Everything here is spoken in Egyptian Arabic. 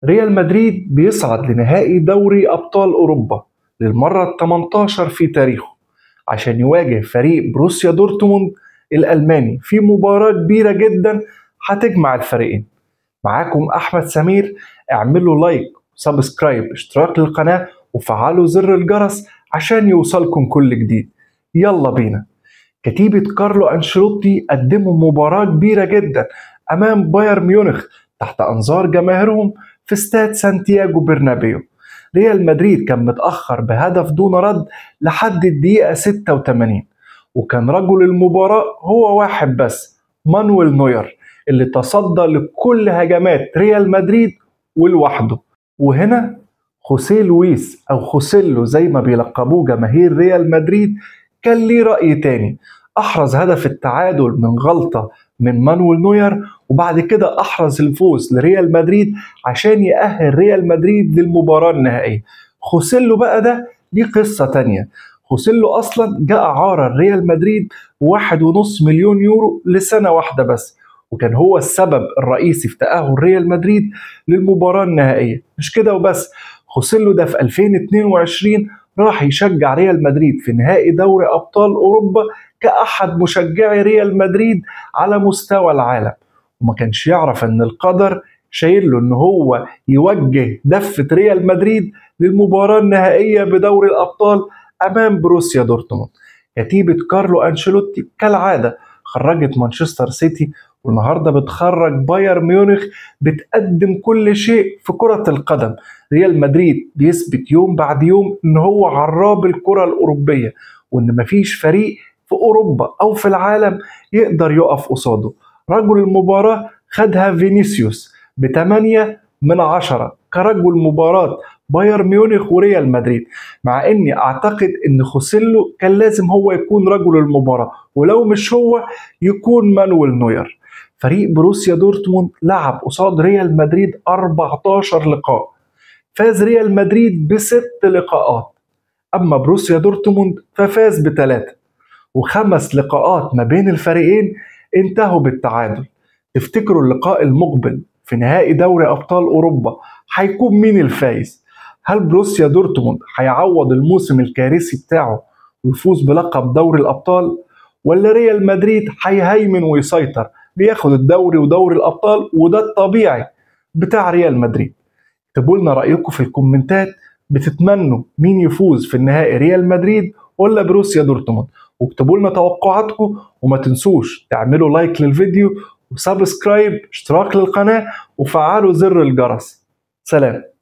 ريال مدريد بيصعد لنهائي دوري أبطال أوروبا للمرة ال 18 في تاريخه عشان يواجه فريق بروسيا دورتموند الألماني في مباراة كبيرة جدا هتجمع الفريقين معاكم أحمد سمير اعملوا لايك وسبسكرايب اشتراك للقناة وفعلوا زر الجرس عشان يوصلكم كل جديد يلا بينا كتيبة كارلو أنشيلوتي قدموا مباراة كبيرة جدا أمام باير ميونخ تحت أنظار جماهيرهم في استاد سانتياغو برنابيو ريال مدريد كان متأخر بهدف دون رد لحد الدقيقة 86 وكان رجل المباراة هو واحد بس مانويل نوير اللي تصدى لكل هجمات ريال مدريد ولوحده وهنا خوسيه لويس أو خوسيلو زي ما بيلقبوه جماهير ريال مدريد كان ليه رأي تاني أحرز هدف التعادل من غلطة من مانويل نوير وبعد كده أحرز الفوز لريال مدريد عشان يأهل ريال مدريد للمباراة النهائية خوسيلو بقى ده ليه قصة تانية خوسيلو أصلا جاء عارة ريال مدريد واحد ونص مليون يورو لسنة واحدة بس وكان هو السبب الرئيسي في تأهل ريال مدريد للمباراة النهائية مش كده وبس خوسيلو ده في 2022 راح يشجع ريال مدريد في نهائي دوري أبطال أوروبا كأحد مشجعي ريال مدريد على مستوى العالم وما كانش يعرف ان القدر شايل له ان هو يوجه دفة ريال مدريد للمباراة النهائية بدوري الأبطال أمام بروسيا دورتموند كتيبة كارلو أنشيلوتي كالعادة خرجت مانشستر سيتي والنهارده بتخرج باير ميونخ بتقدم كل شيء في كرة القدم ريال مدريد بيثبت يوم بعد يوم ان هو عراب الكرة الأوروبية وان مفيش فريق في أوروبا أو في العالم يقدر يقف قصاده رجل المباراة خدها فينيسيوس بثمانية من عشرة كرجل مباراة باير ميونخ وريال مدريد مع اني اعتقد ان خوسيلو كان لازم هو يكون رجل المباراة ولو مش هو يكون مانويل نوير فريق بروسيا دورتموند لعب قصاد ريال مدريد 14 لقاء فاز ريال مدريد بست لقاءات اما بروسيا دورتموند ففاز بثلاثة وخمس لقاءات ما بين الفريقين انتهوا بالتعادل تفتكروا اللقاء المقبل في نهائي دوري ابطال اوروبا هيكون مين الفايز هل بروسيا دورتموند هيعوض الموسم الكارثي بتاعه ويفوز بلقب دوري الابطال ولا ريال مدريد هيهيمن ويسيطر بياخد الدوري ودوري الابطال وده الطبيعي بتاع ريال مدريد اكتبوا لنا رايكم في الكومنتات بتتمنوا مين يفوز في النهائي ريال مدريد ولا بروسيا دورتموند واكتبوا لنا توقعاتكم وما تنسوش تعملوا لايك للفيديو وسبسكرايب اشتراك للقناة وفعلوا زر الجرس سلام